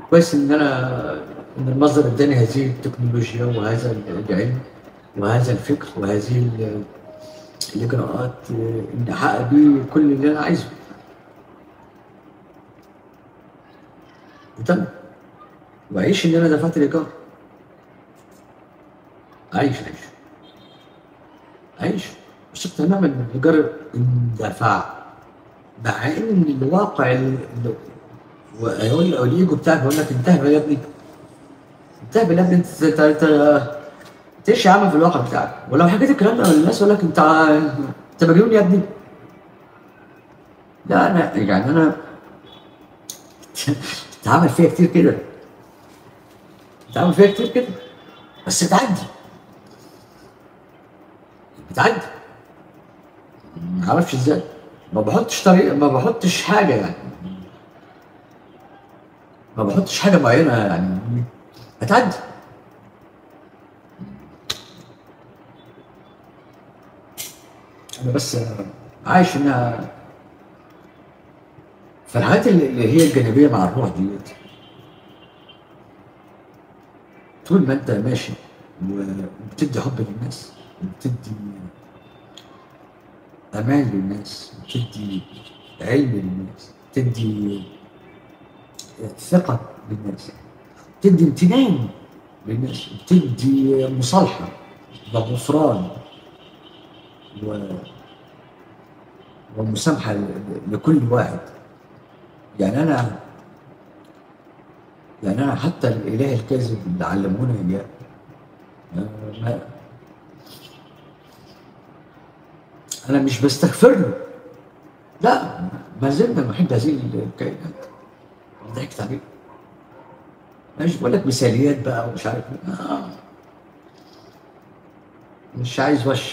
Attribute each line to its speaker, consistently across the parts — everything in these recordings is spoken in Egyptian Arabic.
Speaker 1: كويس ان انا ان المصدر اداني هذه التكنولوجيا وهذا العلم وهذا الفكر وهذه ال- الاجراءات آه، ان احقق بيه كل اللي انا عايزه وتم واعيش ان انا دفعت الايجار عايش عايش عايش بس تماما ان الايجار اندفع مع ان الواقع ال- ال- ويقول له الايجو بتاعك بيقول لك انتهى يا ابني انتهى يا ابني انت انت انت انت ايش يا عم في الواقع بتاعك ولو حكيت الكلام ده للناس يقول لك انت انت مجنون يا ابني لا انا يعني انا اتعمل فيها كتير كده اتعمل فيها كتير كده بس بتعدي بتعدي ما اعرفش ازاي ما بحطش طريقه ما بحطش حاجه يعني ما بحطش حاجه معينه يعني هتعدي انا بس عايش انها فالحاجات اللي اللي هي الجانبيه مع الروح ديت طول ما انت ماشي وبتدي حب للناس وبتدي امان للناس وبتدي علم للناس بتدي ثقه للناس بتدي امتنان للناس بتدي مصالحه وغفران و ومسامحه ل- لكل واحد يعني انا يعني انا حتى الاله الكاذب اللي علمونا اياه ما- ما انا مش بستغفر له لا ما زلنا نحب هذه الكائنات ضحكت عليه مش بقول لك مثاليات بقى ومش عارف إيه. آه. مش عايز وش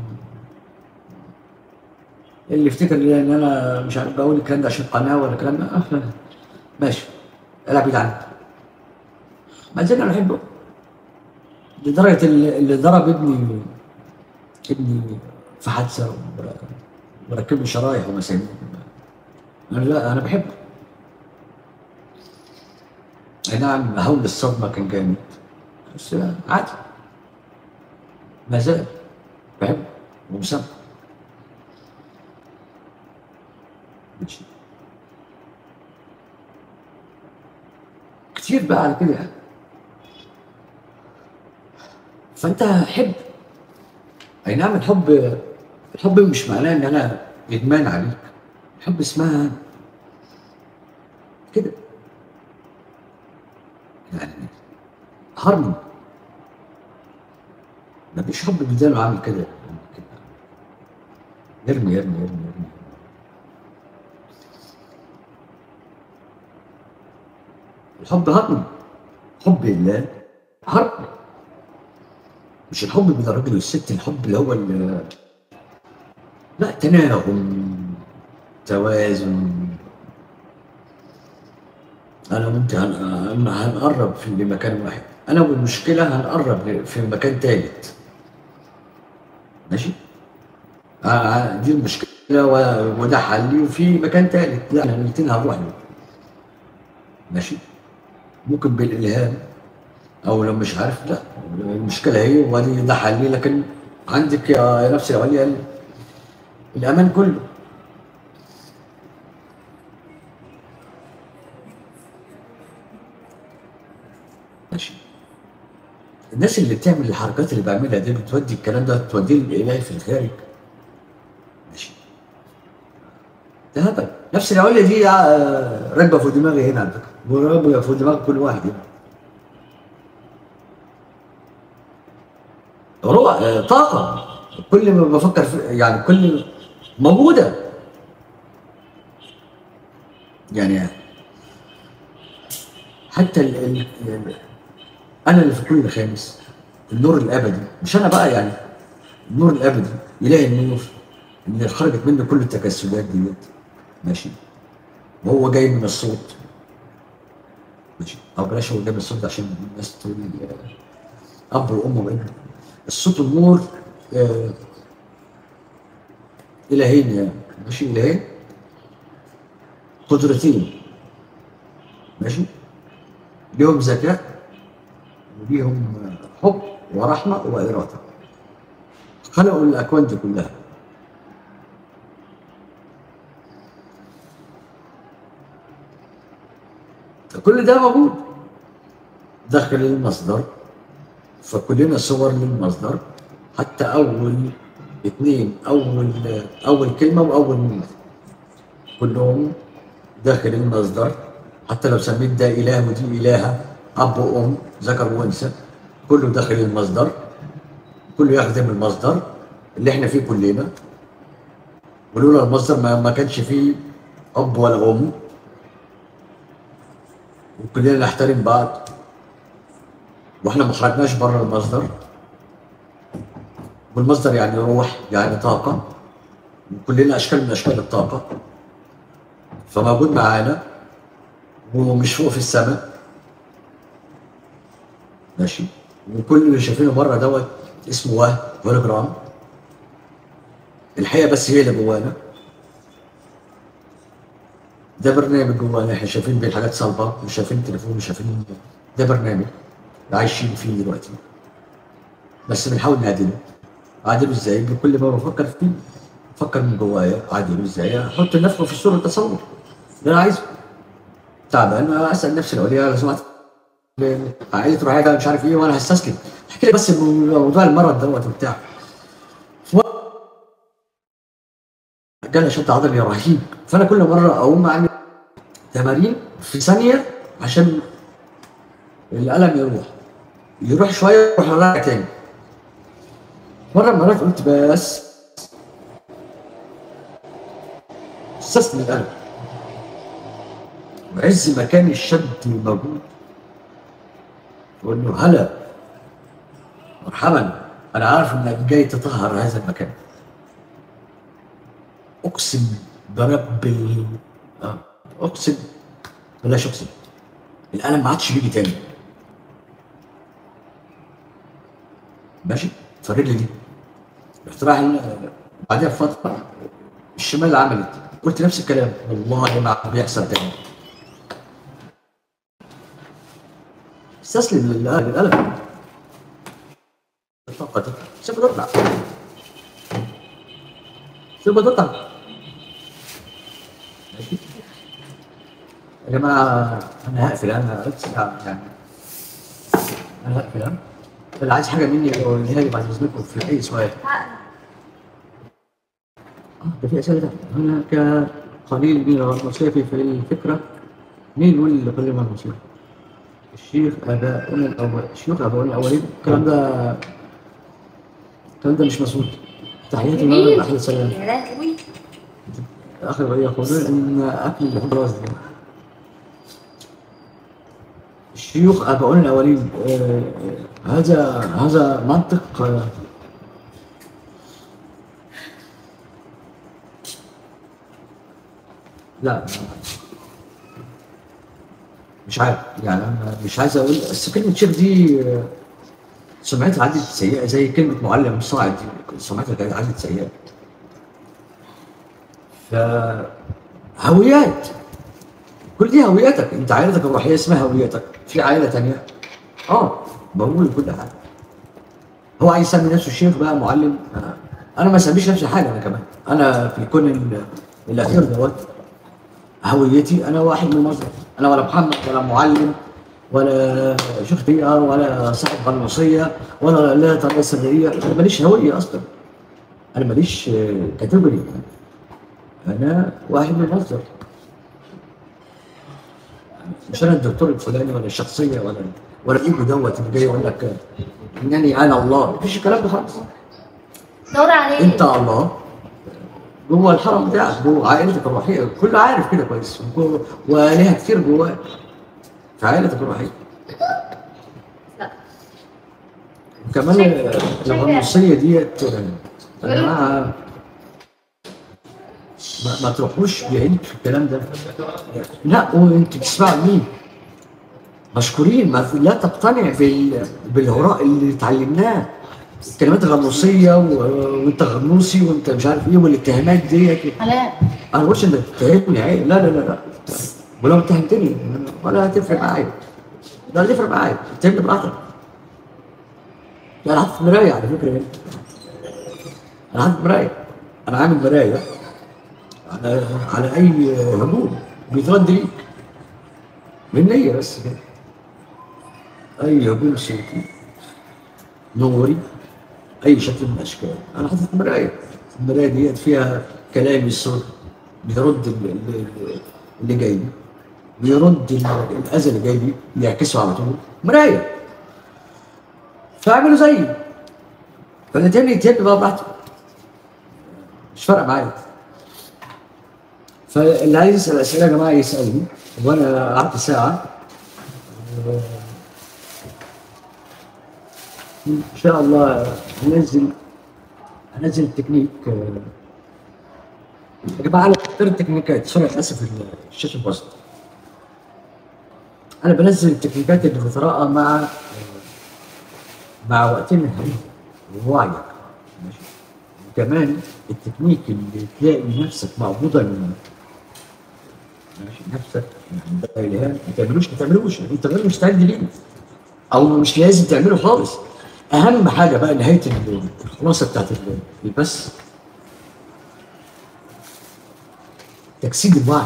Speaker 1: اللي يفتكر ان انا مش عارف بقول الكلام ده عشان قناه ولا كلام ده آه، ماشي العب بعيد عنه ما زلنا نحبه لدرجه اللي اللي ضرب ابني ابني في حادثه ور- وركب له شرايح ومسامير انا لا انا بحبه اي نعم هول الصدمه كان جامد بس عادي ما زال بحبه ومسامحه ماشي كتير بقى على كده فانت حب اي نعم الحب الحب مش معناه ان انا ادمان عليك الحب اسمها كده يعني هارمون ما فيش حب بداله عامل كده كده. يرمي يرمي يرمي يرمي الحب هرم حب الله هرم مش الحب بين الراجل والست الحب اللي هو ال- لا تناغم توازن انا وانت هن- هنقرب في لمكان واحد انا والمشكله هنقرب ل- في مكان ثالث ماشي آه، آه، دي المشكله و- وده حلي وفي مكان ثالث لا احنا الاثنين هنروح له ماشي ممكن بالالهام او لو مش عارف لا المشكله هي ودي ده حلي لكن عندك يا يا نفسي يا ولي ال- الامان كله ماشي الناس اللي بتعمل الحركات اللي بعملها دي بتودي الكلام ده توديه للإله في الخارج ماشي ده هبل نفس العلة دي آه، راكبة في دماغي هنا على فكرة وراكبة في دماغ كل واحد هنا روح آه، طاقة كل ما بفكر في يعني كل موجودة يعني حتى ال ال ال انا اللي في كل خامس النور الابدي مش انا بقى يعني النور الابدي اله النور اللي خرجت منه كل التكسلات ديت ماشي وهو جاي من الصوت ماشي او بلاش هو جاي من الصوت عشان الناس تقول آه، اب وام وابن الصوت والنور آه الهين يعني ماشي الهين قدرتين ماشي ليهم ذكاء وليهم حب ورحمة وإرادة خلقوا الأكوان دي كلها كل ده موجود داخل المصدر فكلنا صور للمصدر حتى أول اثنين أول أول كلمة وأول نمرة كلهم داخل المصدر حتى لو سميت ده إله ودي إلهة أب وأم ذكر وأنثى كله داخل المصدر كله يخدم المصدر اللي احنا فيه كلنا ولولا المصدر ما, ما كانش فيه أب ولا أم وكلنا نحترم بعض واحنا ما خرجناش بره المصدر والمصدر يعني روح يعني طاقة وكلنا أشكال من أشكال الطاقة فموجود معانا ومش فوق في السماء ماشي وكل اللي شايفينه بره دوت اسمه وهم هولوجرام الحقيقة بس هي اللي جوانا ده برنامج جوانا احنا شايفين بيه حاجات صلبة مش شايفين التليفون مش شايفين ده برنامج عايشين فيه دلوقتي بس بنحاول نعدله اعدله ازاي بكل ما بفكر فيه بفكر من جوايا اعدله ازاي احط نفسه في صوره تصور اللي انا عايزه تعبان اسال نفسي لو لو سمعت عائله روحيه ده مش عارف ايه وانا هستسلم احكي لي بس موضوع المرض دوت وبتاع جالي شد عضلي رهيب فانا كل مره اقوم اعمل تمارين في ثانيه عشان الالم يروح يروح شويه يروح راجع تاني مره من المرات قلت بس استسلم الالم وعز ما كان الشد موجود بقول له هلا مرحبا انا عارف انك جاي تطهر هذا المكان اقسم برب ال- آه، اقسم بلاش اقسم الالم ما عادش بيجي تاني ماشي فالرجل دي رحت رايح ال- بعدها بفتره الشمال عملت قلت نفس الكلام والله ما بيحصل تاني استسلم للألم للألم الطاقة دي سيبها تطلع سيبها تطلع ماشي يا جماعة أنا هقفل أنا قلت يعني أنا هقفل أنا اللي عايز حاجة مني يقولها لي بعد إذنكم في أي سؤال آه، ده في أسئلة تانية. هناك قليل من الغنوصية في في الفكرة مين يقول اللي قليل من الغنوصية؟ الشيخ آباؤنا الأول الشيوخ آباؤنا الأولين الكلام ده الكلام ده مش مسؤول تحياتي لله أحلى سلام
Speaker 2: يا لهوي
Speaker 1: آخر ما يقولون إن أكل اللحوم راس دي الشيوخ آباؤنا الأولين آه، آه، هذا هذا منطق آه، لا مش عارف يعني أنا مش عايز أقول بس كلمة شيخ دي آه، سمعتها عدت سيئة زي كلمة معلم صاعد دي سمعتها كانت عدت سيئة فهويات كل دي هويتك انت عائلتك الروحيه اسمها هويتك في عائله تانية اه بقول كل حاجه هو عايز يسمي نفسه شيخ بقى معلم آه. انا ما اسميش نفسي حاجه انا كمان انا في الكون ال- الاخير دوت هويتي انا واحد من مصر انا ولا محمد ولا معلم ولا شيخ بيئه ولا صاحب غنوصيه ولا لا طريقه سريه انا ماليش هويه اصلا انا ماليش كاتيجوري انا واحد من مصر مش انا الدكتور الفلاني ولا الشخصيه ولا ولا الايجو دوت اللي جاي يقول لك انني انا الله مفيش الكلام ده خالص
Speaker 2: دور عليه
Speaker 1: انت الله جوه الحرم بتاعك جوه عائلتك الروحيه كله عارف كده كويس وجوه- والهه كتير جواك في عائلتك الروحيه
Speaker 2: لا.
Speaker 1: وكمان الغنوصيه ديت يا جماعه ما, ما تروحوش بعيد في الكلام ده لا وانتوا بتسمعوا مين؟ مشكورين ما لا تقتنع بال... بالهراء اللي اتعلمناه الكلمات الغنوصيه و... وانت غنوصي وانت مش عارف ايه والاتهامات ديت
Speaker 2: حلال
Speaker 1: انا ما بقولش انك تتهمني عيب لا لا لا لا ولو اتهمتني ولا هتفرق معايا ده اللي يفرق معايا تهمني براحتك لا انا حاطط مرايه على فكره هنا انا حاطط مرايه انا عامل مرايه على على اي هجوم بيترد ليك بالنية بس كده اي هجوم صوتي نوري اي شكل من الاشكال انا حاطط مرايه المرايه ديت فيها كلامي الصوت بيرد ال- ال- ال- اللي جاي لي بيرد ال- الاذى اللي جاي لي بيعكسه على طول مرايه فاعملوا زيي فاللي تاني يتهد بقى براحته مش فارقه معايا فاللي عايز يسال اسئله يا جماعه يسالني وانا قعدت ساعه ان شاء الله هنزل هنزل تكنيك آه، يا جماعه انا بختار التكنيكات سوري اسف الشاشه باظت انا بنزل التكنيكات اللي بتتراءى مع آه، مع وقتنا الحالي ووعيك ماشي وكمان التكنيك اللي تلاقي نفسك معبودا منه ماشي نفسك يعني ده الهام ما تعملوش ما تعملوش انت غير مستعد ليه او مش لازم تعمله خالص اهم حاجه بقى نهايه ال- الخلاصه بتاعت ال- البث تجسيد الوعي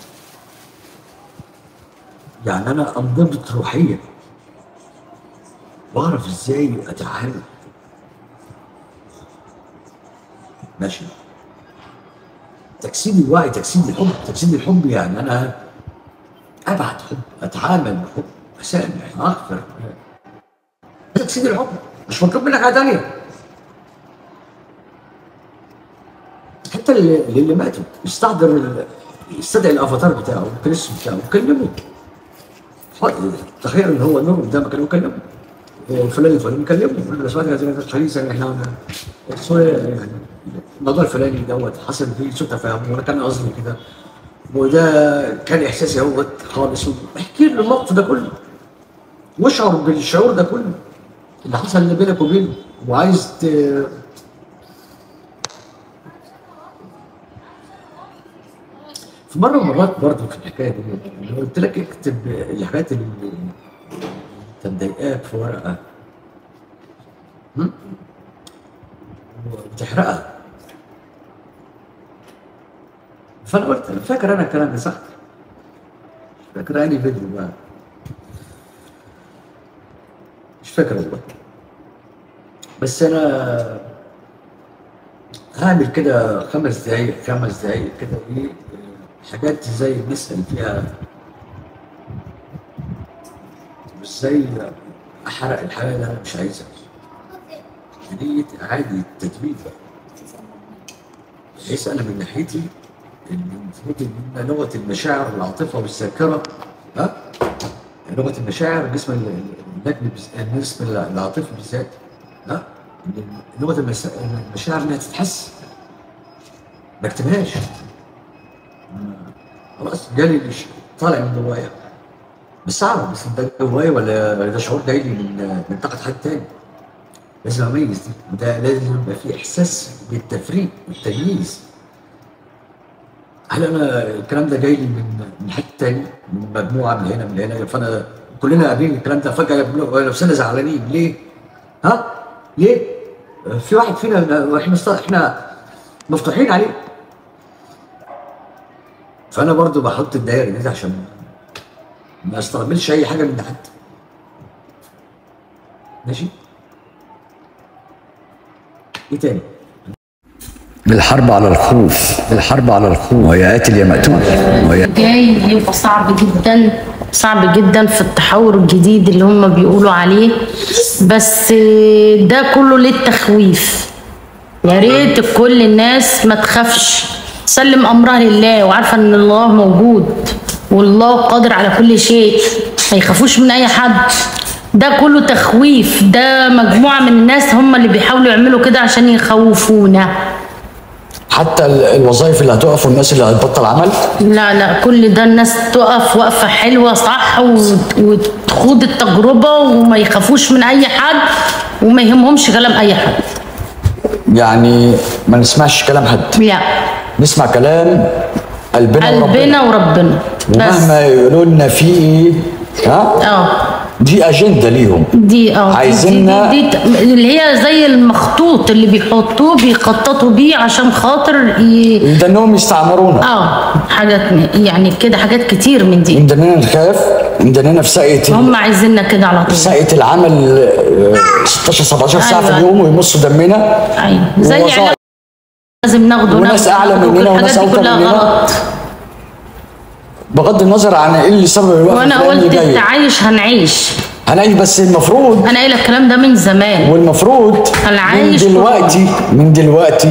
Speaker 1: يعني انا انضبط روحيا واعرف ازاي اتعامل ماشي تجسيد الوعي تجسيد الحب تجسيد الحب يعني انا ابعت حب اتعامل بحب اسامح اغفر تجسيد الحب مش مطلوب منك حاجه ثانيه حتى اللي, اللي ماتوا يستحضر ال- يستدعي الافاتار بتاعه الكريس بتاعه وكلمه تخيل ان هو نور قدامك كان يكلمه فلان الفلاني يكلمه يقول له سمعت هذه الحديثه احنا قلنا سوري يعني الموضوع الفلاني دوت حصل فيه سوء تفاهم وانا كان قصدي كده وده كان احساسي اهوت خالص احكي له الموقف ده كله واشعر بالشعور ده كله اللي حصل اللي بينك وبينه وعايز ت... في مره من المرات برضه في الحكايه دي اللي قلت لك اكتب الحاجات اللي انت مضايقاك في ورقه هم؟ وبتحرقها فانا قلت أنا فاكر انا الكلام ده صح؟ مش فاكر انهي فيديو بقى مش فاكر والله بس انا هعمل كده خمس دقايق خمس دقايق كده ايه حاجات زي نسأل فيها ازاي احرق الحاجه اللي انا مش عايزها دي عادي التدريب بحيث انا من ناحيتي ان المفروض ان لغه المشاعر والعاطفه والذاكره ها لغه المشاعر جسم ال- ال- اللجن بز- الجسم العاطفي بالذات ها إن لغه المس- المشاعر انها تتحس ما اكتبهاش خلاص جالي الش- طالع من جوايا بس اعرف بس ده جوايا ولا ده شعور جاي لي من من طاقه حد تاني لازم اميز دي وده لازم يبقى في احساس بالتفريق والتمييز هل انا الكلام ده جاي لي من من حد تاني من مجموعه من هنا من هنا فانا كلنا قابلين الكلام ده فجاه بنبقى نفسنا زعلانين ليه؟ ها؟ ليه؟ في واحد فينا احنا است- احنا مفتوحين عليه فانا برضو بحط الدايره دي عشان ما استقبلش اي حاجه من حد ماشي ايه تاني بالحرب على الخوف بالحرب على الخوف ويا قاتل يا مقتول ويا
Speaker 3: جاي يبقى صعب جدا صعب جدا في التحول الجديد اللي هم بيقولوا عليه بس ده كله للتخويف يا ريت كل الناس ما تخافش سلم امرها لله وعارفه ان الله موجود والله قادر على كل شيء ما يخافوش من اي حد ده كله تخويف ده مجموعه من الناس هم اللي بيحاولوا يعملوا كده عشان يخوفونا
Speaker 1: حتى ال- الوظائف اللي هتقف والناس اللي هتبطل عمل
Speaker 3: لا لا كل ده الناس تقف وقفة حلوة صح وت- وتخوض التجربة وما يخافوش من أي حد وما يهمهمش كلام أي حد
Speaker 1: يعني ما نسمعش كلام حد
Speaker 3: لا
Speaker 1: نسمع كلام قلبنا وربنا
Speaker 3: قلبنا وربنا بس
Speaker 1: ومهما يقولوا لنا فيه ايه ها
Speaker 3: اه
Speaker 1: دي اجنده ليهم
Speaker 3: دي اه دي-
Speaker 1: عايزيننا-
Speaker 3: دي, دي, دي اللي هي زي المخطوط اللي بيحطوه بيخططوا بيه عشان خاطر ي...
Speaker 1: ده انهم يستعمرونا
Speaker 3: اه حاجات م- يعني كده حاجات كتير من دي
Speaker 1: عندنا نخاف عندنا في ساقية
Speaker 3: هم عايزيننا كده على طول
Speaker 1: ساقية العمل آه، 16 17 ساعة في
Speaker 3: أيوة.
Speaker 1: اليوم ويمصوا دمنا
Speaker 3: ايوه زي
Speaker 1: ووظائف.
Speaker 3: علاج لازم ناخده
Speaker 1: وناس
Speaker 3: ناخده،
Speaker 1: أعلى
Speaker 3: ناخده،
Speaker 1: مننا
Speaker 3: الحاجات
Speaker 1: وناس
Speaker 3: دي
Speaker 1: أوطى
Speaker 3: كلها
Speaker 1: مننا.
Speaker 3: غلط
Speaker 1: بغض النظر عن ايه اللي سبب الوقت
Speaker 3: وانا
Speaker 1: الفلاني
Speaker 3: قلت
Speaker 1: اللي جاي
Speaker 3: تعايش هنعيش
Speaker 1: هنعيش بس المفروض
Speaker 3: انا قايله الكلام ده من زمان
Speaker 1: والمفروض من
Speaker 3: هنعيش
Speaker 1: دلوقتي من دلوقتي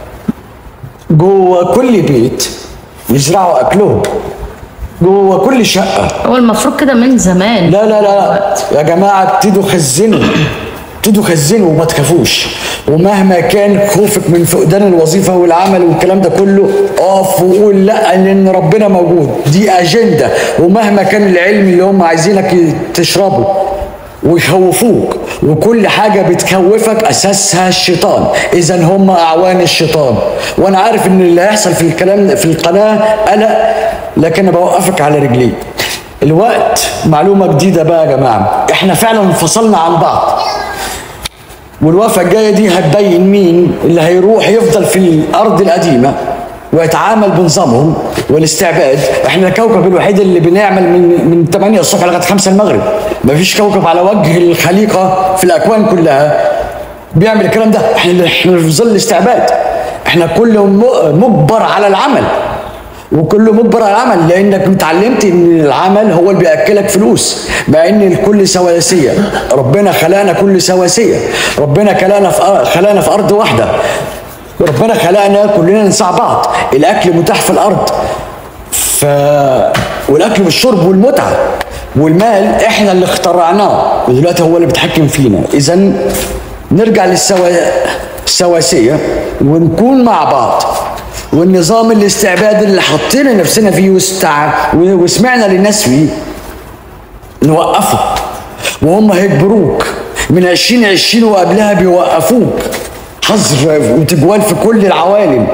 Speaker 1: جوه كل بيت يزرعوا اكلهم جوه كل شقه
Speaker 3: هو المفروض كده من زمان
Speaker 1: لا لا لا يا جماعه ابتدوا خزنوا ابتدوا خزنوا وما تخافوش ومهما كان خوفك من فقدان الوظيفه والعمل والكلام ده كله اقف وقول لا لان ربنا موجود دي اجنده ومهما كان العلم اللي هم عايزينك تشربه ويخوفوك وكل حاجة بتخوفك أساسها الشيطان إذا هم أعوان الشيطان وأنا عارف إن اللي هيحصل في الكلام في القناة قلق لكن أنا بوقفك على رجليك الوقت معلومة جديدة بقى يا جماعة إحنا فعلا انفصلنا عن بعض والوقفة الجاية دي هتبين مين اللي هيروح يفضل في الأرض القديمة ويتعامل بنظامهم والاستعباد احنا الكوكب الوحيد اللي بنعمل من من 8 الصبح لغايه 5 المغرب مفيش كوكب على وجه الخليقه في الاكوان كلها بيعمل الكلام ده احنا احنا في ظل الاستعباد احنا كل م- مجبر على العمل وكله مجبر على العمل لانك اتعلمت ان العمل هو اللي بياكلك فلوس مع ان الكل سواسيه ربنا خلقنا كل سواسيه ربنا خلقنا في أر- خلقنا في ارض واحده ربنا خلقنا كلنا نساع بعض الاكل متاح في الارض ف والاكل والشرب والمتعه والمال احنا اللي اخترعناه ودلوقتي هو اللي بيتحكم فينا اذا نرجع للسوا السواسيه ونكون مع بعض والنظام الاستعبادي اللي حطينا نفسنا فيه واستع... وسمعنا للناس فيه نوقفه وهم هيجبروك من 2020 وقبلها بيوقفوك حظر وتجوال في كل العوالم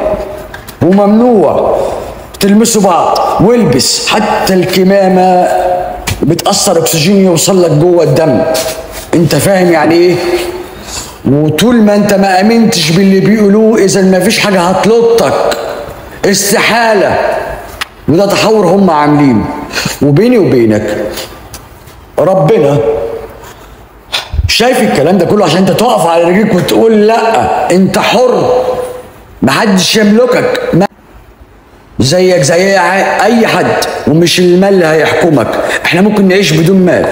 Speaker 1: وممنوع تلمسوا بعض والبس حتى الكمامة بتأثر أكسجين يوصل لك جوه الدم أنت فاهم يعني إيه؟ وطول ما أنت ما آمنتش باللي بيقولوه إذا ما فيش حاجة هتلطك استحالة وده تحور هم عاملينه وبيني وبينك ربنا شايف الكلام ده كله عشان انت تقف على رجليك وتقول لا انت حر محدش يملكك ما- زيك زي ع- اي حد ومش المال اللي هيحكمك احنا ممكن نعيش بدون مال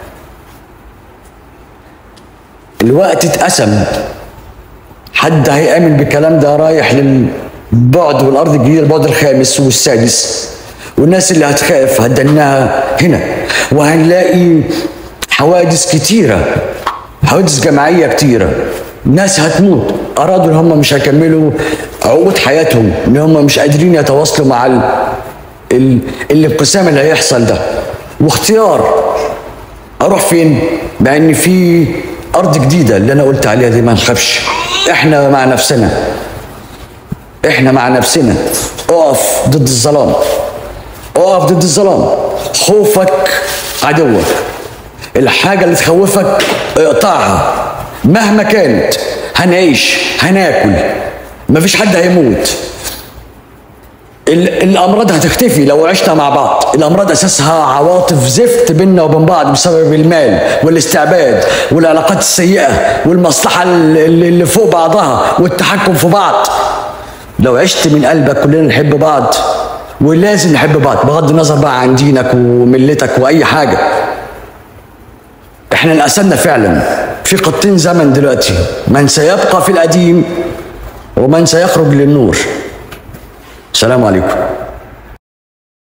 Speaker 1: الوقت اتقسم حد هيأمن بالكلام ده رايح للبعد والارض الجديده البعد الخامس والسادس والناس اللي هتخاف هتدناها هنا وهنلاقي حوادث كتيره حوادث جماعيه كتيره ناس هتموت ارادوا ان هم مش هيكملوا عقود حياتهم ان هم مش قادرين يتواصلوا مع ال... ال... الانقسام اللي هيحصل ده واختيار اروح فين مع ان في ارض جديده اللي انا قلت عليها دي ما نخافش احنا مع نفسنا احنا مع نفسنا اقف ضد الظلام اقف ضد الظلام خوفك عدوك الحاجه اللي تخوفك اقطعها مهما كانت هنعيش هناكل مفيش حد هيموت ال- الامراض هتختفي لو عشنا مع بعض الامراض اساسها عواطف زفت بيننا وبين بعض بسبب المال والاستعباد والعلاقات السيئه والمصلحه اللي اللي فوق بعضها والتحكم في بعض لو عشت من قلبك كلنا نحب بعض ولازم نحب بعض بغض النظر بقى عن دينك وملتك واي حاجه احنا انقسمنا فعلا في قطين زمن دلوقتي من سيبقى في القديم ومن سيخرج للنور السلام عليكم